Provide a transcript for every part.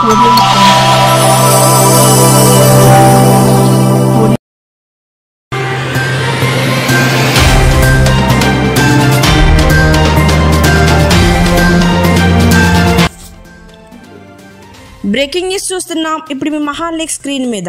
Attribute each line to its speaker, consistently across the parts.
Speaker 1: Breaking news చూస్తున్నాం ఇప్పుడు మీ మహాలేక్ screen మీద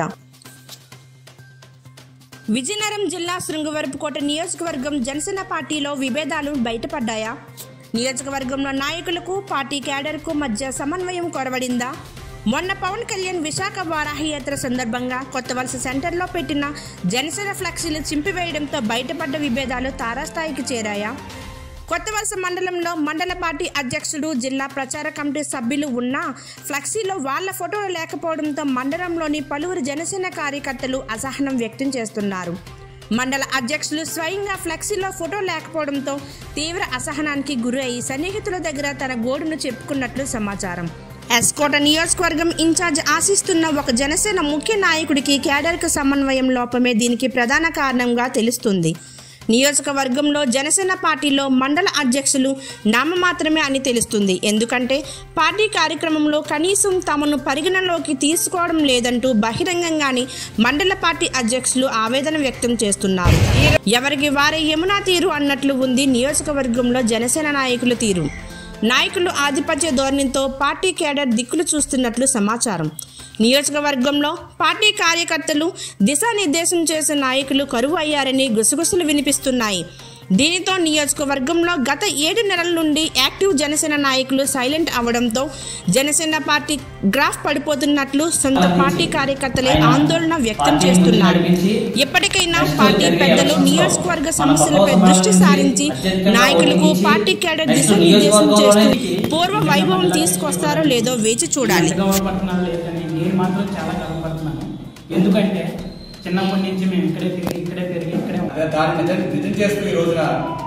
Speaker 1: విజయనగరం జిల్లా శృంగవరపుకోట నియోజకవర్గం జనసేన పార్టీలో విభేదాలు బయటపడ్డాయా నియోజకవర్గంలో నాయకులకు పార్టీ క్యాడర్కు మధ్య సమన్వయం కొరవడిందా మొన్న పవన్ కళ్యాణ్ విశాఖ వారాహి యాత్ర సందర్భంగా కొత్త వలస సెంటర్లో పెట్టిన జనసేన ఫ్లెక్సీలు చింపివేయడంతో బయటపడ్డ విభేదాలు తారాస్థాయికి చేరాయా కొత్త వలస మండలంలో మండల పార్టీ అధ్యక్షుడు జిల్లా ప్రచార కమిటీ సభ్యులు ఉన్నా ఫ్లెక్సీలో వాళ్ళ ఫోటోలు లేకపోవడంతో మండలంలోని పలువురు జనసేన కార్యకర్తలు అసహనం వ్యక్తం చేస్తున్నారు మండల అధ్యక్షులు స్వయంగా ఫ్లెక్సీలో ఫోటో లేకపోవడంతో తీవ్ర అసహనానికి గురి అయి సన్నిహితుల దగ్గర తన గోడును చెప్పుకున్నట్లు సమాచారం ఎస్కోట నియోజకవర్గం ఇన్ఛార్జ్ ఆశిస్తున్న ఒక జనసేన ముఖ్య నాయకుడికి కేడర్కు సమన్వయం లోపమే దీనికి ప్రధాన కారణంగా తెలుస్తుంది నియోజకవర్గంలో జనసేన పార్టీలో మండల అధ్యక్షులు నామమాత్రమే అని తెలుస్తుంది ఎందుకంటే పార్టీ కార్యక్రమంలో కనీసం తమను పరిగణలోకి తీసుకోవడం లేదంటూ బహిరంగంగానే మండల పార్టీ అధ్యక్షులు ఆవేదన వ్యక్తం చేస్తున్నారు ఎవరికి వారే యమునా తీరు అన్నట్లు ఉంది నియోజకవర్గంలో జనసేన నాయకుల తీరు నాయకులు ఆధిపత్య ధోరణితో పార్టీ కేడర్ దిక్కులు చూస్తున్నట్లు సమాచారం నియోజకవర్గంలో పార్టీ కార్యకర్తలు దిశానిర్దేశం చేసే నాయకులు కరువు అయ్యారని గుసగుసలు వినిపిస్తున్నాయి దీనితో నియోజకవర్గంలో గత ఏడు నెలల నుండి యాక్టివ్ జనసేన నాయకులు సైలెంట్ అవడంతో జనసేన పార్టీ గ్రాఫ్ పడిపోతున్నట్లు సొంత పార్టీ కార్యకర్తలే ఆందోళన వ్యక్తం చేస్తున్నారు ఎప్పటికైనా పార్టీ పెద్దలు నియోజకవర్గ సమస్యలపై దృష్టి సారించి నాయకులకు పార్టీ కేడర్ దిశానిర్దేశం చేస్తూ పూర్వ వైభవం తీసుకొస్తారో లేదో వేచి చూడాలి
Speaker 2: గర్వపడుతున్నారు లేదని నేను మాత్రం చాలా గర్వపడుతున్నాను ఎందుకంటే చిన్నప్పటి నుంచి మేము ఇక్కడే తిరిగి ఇక్కడే పెరిగి ఇక్కడే ఉన్నాం.
Speaker 3: అదే దాన్ని నిజం నిజం చేస్తూ ఈ రోజున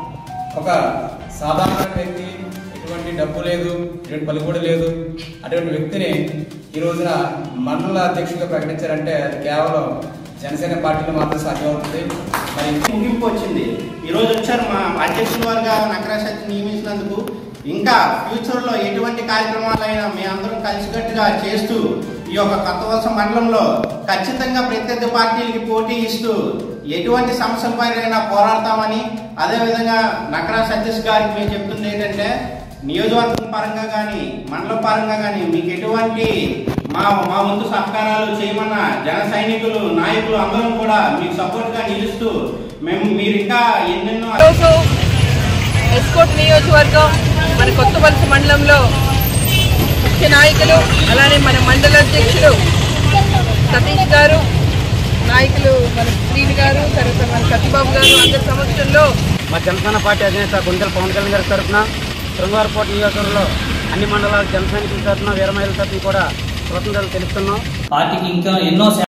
Speaker 3: ఒక సాధారణ వ్యక్తి ఎటువంటి డబ్బు లేదు ఎటువంటి పలుకుబడి లేదు అటువంటి వ్యక్తిని ఈ రోజున మండల అధ్యక్షుడిగా ప్రకటించారంటే అది కేవలం జనసేన పార్టీలో మాత్రం సాధ్యమవుతుంది మరి
Speaker 4: ముగింపు వచ్చింది ఈ రోజు వచ్చారు మా అధ్యక్షుల వారుగా నకరాశక్తి నియమించినందుకు ఇంకా ఫ్యూచర్ లో ఎటువంటి కార్యక్రమాలైనా మేమందరం కలిసికట్టుగా చేస్తూ ఈ యొక్క కొత్త వలస మండలంలో ఖచ్చితంగా ప్రత్యర్థి పార్టీలకి పోటీ ఇస్తూ ఎటువంటి సమస్యలపైన పోరాడతామని అదేవిధంగా నకరా సతీష్ గారికి మేము చెప్తుంది ఏంటంటే నియోజకవర్గం పరంగా కానీ మండల పరంగా కానీ మీకు ఎటువంటి మా మా వంతు సహకారాలు చేయమన్న జన సైనికులు నాయకులు అందరం కూడా మీకు సపోర్ట్ గా నిలుస్తూ మేము మీరు ఇంకా ఎన్నెన్నో
Speaker 5: ఈరోజు ఎస్కోట్ నియోజకవర్గం మన కొత్త వలస మండలంలో ముఖ్య నాయకులు అలానే మన మండల అధ్యక్షులు సతీష్ గారు నాయకులు మన శ్రీని గారు తర్వాత మన సత్యబాబు గారు అందరి సమక్షంలో
Speaker 6: మా జనసేన పార్టీ అధినేత గుంటెల పవన్ కళ్యాణ్ గారి తరఫున శృంగారకోట నియోజకవర్గంలో అన్ని మండలాల జన సైనికుల తరఫున వీరమహిళల తరఫున కూడా కృతజ్ఞతలు తెలుపుతున్నాం
Speaker 7: పార్టీకి ఇంకా ఎన్నో